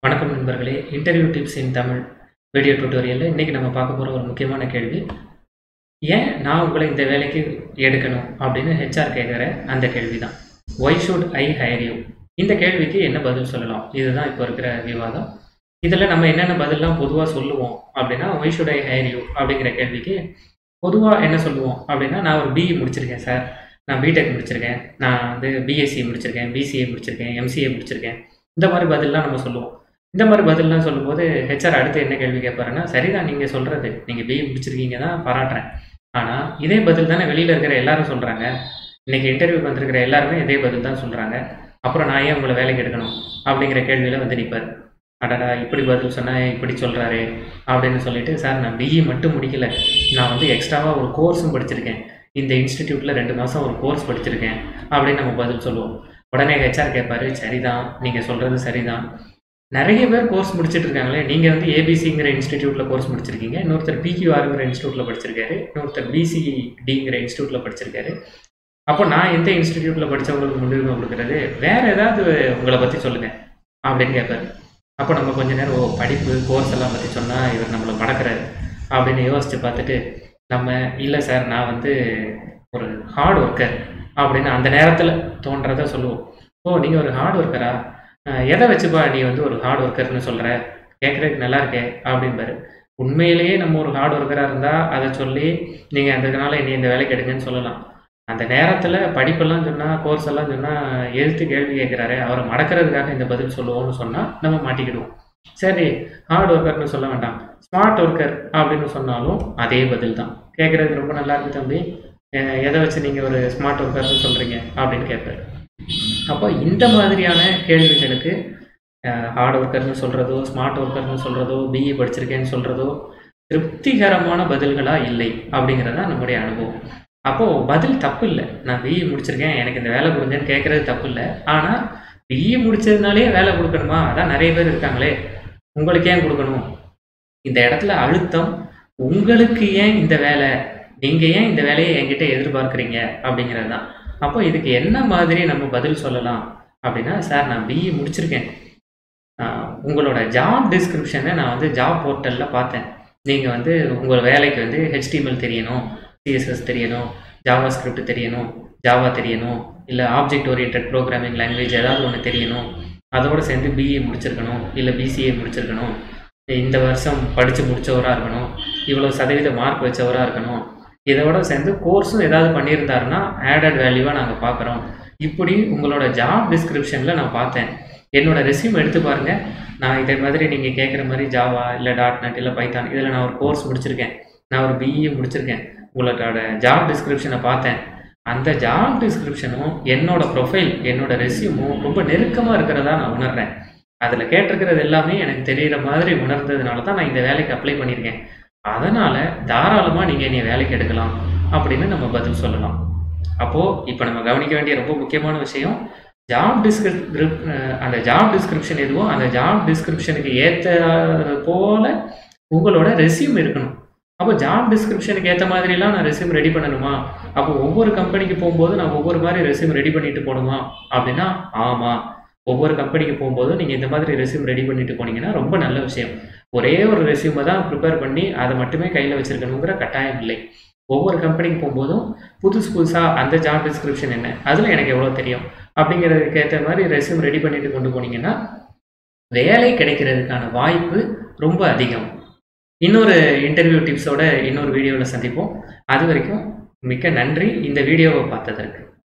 வணக்கம் நண்பர்களே interview tips in Tamil video டியூட்டோரியலில் இன்றைக்கி நம்ம பார்க்க போகிற ஒரு முக்கியமான கேள்வி ஏன் நான் உங்களை இந்த வேலைக்கு எடுக்கணும் அப்படின்னு ஹெச்ஆர் கேட்குற அந்த கேள்வி தான் why should I hire you இந்த கேள்விக்கு என்ன பதில் சொல்லலாம் இதுதான் இப்போ இருக்கிற விவாதம் இதில் நம்ம என்னென்ன பதிலெலாம் பொதுவாக சொல்லுவோம் அப்படின்னா why should I hire you அப்படிங்கிற கேள்விக்கு பொதுவாக என்ன சொல்லுவோம் அப்படின்னா நான் ஒரு பிஇ முடிச்சிருக்கேன் சார் நான் பிடெக் முடிச்சிருக்கேன் நான் வந்து பிஎஸ்சி முடிச்சிருக்கேன் பிசிஏ முடிச்சிருக்கேன் எம்சிஏ முடிச்சிருக்கேன் இந்த மாதிரி பதிலெலாம் நம்ம சொல்லுவோம் இந்த மாதிரி பதிலெலாம் சொல்லும்போது ஹெச்ஆர் அடுத்து என்ன கேள்வி கேட்பாருன்னா சரிதான் நீங்கள் சொல்கிறது நீங்கள் பிஇ முடிச்சிருக்கீங்க தான் பாராட்டுறேன் ஆனால் இதே பதில் தானே வெளியில் இருக்கிற எல்லாரும் சொல்கிறாங்க இன்றைக்கி இன்டர்வியூக்கு வந்திருக்கிற எல்லாருமே இதே பதில் தான் சொல்கிறாங்க அப்புறம் நான் ஏன் உங்களை வேலைக்கு எடுக்கணும் அப்படிங்கிற கேள்வியில் வந்து நிற்பார் அடடா இப்படி பதில் சொன்னால் இப்படி சொல்கிறாரு அப்படின்னு சொல்லிட்டு சார் நான் பிஇ மட்டும் முடிக்கல நான் வந்து எக்ஸ்ட்ராவாக ஒரு கோர்ஸும் படிச்சிருக்கேன் இந்த இன்ஸ்டிடியூட்டில் ரெண்டு மாதம் ஒரு கோர்ஸ் படிச்சிருக்கேன் அப்படின்னு நம்ம பதில் சொல்லுவோம் உடனே ஹெச்ஆர் கேட்பாரு சரிதான் நீங்கள் சொல்கிறது சரிதான் நிறைய பேர் கோர்ஸ் முடிச்சிட்டு இருக்காங்களே நீங்கள் வந்து ஏபிசிங்கிற இன்ஸ்டிடியூட்டில் கோர்ஸ் முடிச்சிருக்கீங்க இன்னொருத்தர் பிக்யூஆருங்கிற இன்ஸ்டியூட்டில் படிச்சிருக்காரு இன்னொருத்தர் பிசிடிங்கிற இன்ஸ்டியூட்டில் படிச்சிருக்காரு அப்போ நான் எந்த இன்ஸ்டிடியூட்டில் படித்தவங்களுக்கு முன்னுரிமை கொடுக்குறது வேற ஏதாவது உங்களை பற்றி சொல்லுங்கள் அப்படின்னு கேட்பாரு அப்போ நம்ம கொஞ்ச நேரம் ஓ படிப்பு கோர்ஸ் எல்லாம் பற்றி சொன்னால் இவர் நம்மளை மடக்கிறாரு அப்படின்னு யோசித்து பார்த்துட்டு நம்ம இல்லை சார் நான் வந்து ஒரு ஹார்ட் ஒர்க்கர் அப்படின்னு அந்த நேரத்தில் தோன்றதை சொல்லுவோம் ஓ நீங்கள் ஒரு ஹார்ட் ஒர்க்கரா எதை வச்சுப்பா நீ வந்து ஒரு ஹார்ட் ஒர்க்கர்னு சொல்கிற கேட்குறதுக்கு நல்லா இருக்கே அப்படிம்பாரு உண்மையிலேயே நம்ம ஒரு ஹார்ட் ஒர்க்கராக இருந்தால் அதை சொல்லி நீங்கள் அதுக்குனால நீ இந்த வேலைக்கு எடுங்கன்னு சொல்லலாம் அந்த நேரத்தில் படிப்பெல்லாம் சொன்னால் கோர்ஸ் எல்லாம் சொன்னால் எழுத்து கேள்வி கேட்குறாரு அவரை மடக்கிறதுக்காக இந்த பதில் சொல்லுவோம்னு சொன்னால் நம்ம மாட்டிக்கிடுவோம் சரி ஹார்ட் ஒர்க்கர்னு சொல்ல வேண்டாம் ஸ்மார்ட் ஒர்க்கர் அப்படின்னு சொன்னாலும் அதே பதில் தான் கேட்குறது ரொம்ப நல்லா இருக்கு தம்பி எதை வச்சு நீங்கள் ஒரு ஸ்மார்ட் ஒர்க்கர்னு சொல்கிறீங்க அப்படின்னு கேட்பாரு அப்போ இந்த மாதிரியான கேள்விகளுக்கு ஹார்ட் ஒர்க்கர்னு சொல்கிறதோ ஸ்மார்ட் ஒர்க்கர்னு சொல்கிறதோ பிஇ படிச்சிருக்கேன்னு சொல்கிறதோ திருப்திகரமான பதில்களாக இல்லை அப்படிங்கிறது தான் நம்முடைய அனுபவம் அப்போது பதில் தப்பு இல்லை நான் பிஇ முடிச்சிருக்கேன் எனக்கு இந்த வேலை கொடுங்கன்னு கேட்குறது தப்பு இல்லை ஆனால் பிஇ முடிச்சதுனாலே வேலை கொடுக்கணுமா அதான் நிறைய பேர் இருக்காங்களே உங்களுக்கு ஏன் கொடுக்கணும் இந்த இடத்துல அழுத்தம் உங்களுக்கு ஏன் இந்த வேலை நீங்கள் ஏன் இந்த வேலையை என்கிட்ட எதிர்பார்க்குறீங்க அப்படிங்கிறது தான் அப்போ இதுக்கு என்ன மாதிரி நம்ம பதில் சொல்லலாம் அப்படின்னா சார் நான் பிஇ முடிச்சிருக்கேன் உங்களோட ஜாப் டிஸ்கிரிப்ஷனை நான் வந்து ஜாப் போர்ட்டலில் பார்த்தேன் நீங்கள் வந்து உங்கள் வேலைக்கு வந்து ஹெச்டிஎம்எல் தெரியணும் சிஎஸ்எஸ் தெரியணும் ஜாவா ஸ்கிரிப்ட் தெரியணும் ஜாவா தெரியணும் இல்லை ஆப்ஜெக்ட் ஓரியன்ட் ப்ரோக்ராமிங் லாங்குவேஜ் ஏதாவது ஒன்று தெரியணும் அதோடு சேர்ந்து பிஇ முடிச்சிருக்கணும் இல்லை பிசிஏ முடிச்சிருக்கணும் இந்த வருஷம் படித்து முடித்தவராக இருக்கணும் இவ்வளோ சதவீத மார்க் வச்சவராக இருக்கணும் இதோட சேர்ந்து கோர்ஸும் ஏதாவது பண்ணியிருந்தாருன்னா ஆடட் வேல்யூவாக நாங்கள் பார்க்குறோம் இப்படி உங்களோட ஜாப் டிஸ்கிரிப்ஷனில் நான் பார்த்தேன் என்னோட ரெசியூம் எடுத்து பாருங்கள் நான் இதே மாதிரி நீங்கள் கேட்குற மாதிரி ஜாவா இல்லை டாட் நெட் இல்லை பைத்தான் இதில் நான் ஒரு கோர்ஸ் முடிச்சிருக்கேன் நான் ஒரு பிஇ முடிச்சிருக்கேன் உங்களோட ஜாப் டிஸ்கிரிப்ஷனை பார்த்தேன் அந்த ஜாப் டிஸ்கிரிப்ஷனும் என்னோட ப்ரொஃபைல் என்னோட ரெசியூமும் ரொம்ப நெருக்கமாக இருக்கிறதா நான் உணர்றேன் அதில் கேட்டிருக்கிறது எல்லாமே எனக்கு தெரிகிற மாதிரி உணர்ந்ததுனால தான் நான் இந்த வேலைக்கு அப்ளை பண்ணியிருக்கேன் அதனால் தாராளமாக நீங்கள் என்னை வேலைக்கு எடுக்கலாம் அப்படின்னு நம்ம பதில் சொல்லலாம் அப்போது இப்போ நம்ம கவனிக்க வேண்டிய ரொம்ப முக்கியமான விஷயம் ஜாப் டிஸ்கிரிப் அந்த ஜாப் டிஸ்கிரிப்ஷன் எதுவோ அந்த ஜாப் டிஸ்கிரிப்ஷனுக்கு ஏற்ற போல உங்களோட ரெசியூம் இருக்கணும் அப்போ ஜாப் டிஸ்கிரிப்ஷனுக்கு ஏற்ற மாதிரிலாம் நான் ரெசியூம் ரெடி பண்ணணுமா அப்போ ஒவ்வொரு கம்பெனிக்கு போகும்போது நான் ஒவ்வொரு மாதிரி ரெசியூம் ரெடி பண்ணிட்டு போகணுமா அப்படின்னா ஆமாம் ஒவ்வொரு கம்பெனிக்கு போகும்போது நீங்கள் இந்த மாதிரி ரெசியூம் ரெடி பண்ணிட்டு போனீங்கன்னா ரொம்ப நல்ல விஷயம் ஒரே ஒரு ரெசியூமை தான் ப்ரிப்பேர் பண்ணி அதை மட்டுமே கையில் வச்சுருக்கணுங்கிற கட்டாயம் இல்லை ஒவ்வொரு கம்பெனிக்கு போகும்போதும் புதுசு புதுசாக அந்த ஜாப் டிஸ்கிரிப்ஷன் என்ன அதில் எனக்கு எவ்வளோ தெரியும் அப்படிங்கிறதுக்கு ஏற்ற மாதிரி ரெசியூம் ரெடி பண்ணிட்டு கொண்டு போனீங்கன்னா வேலை கிடைக்கிறதுக்கான வாய்ப்பு ரொம்ப அதிகம் இன்னொரு இன்டர்வியூ டிப்ஸோட இன்னொரு வீடியோவில் சந்திப்போம் அது வரைக்கும் மிக்க நன்றி இந்த வீடியோவை பார்த்ததற்கு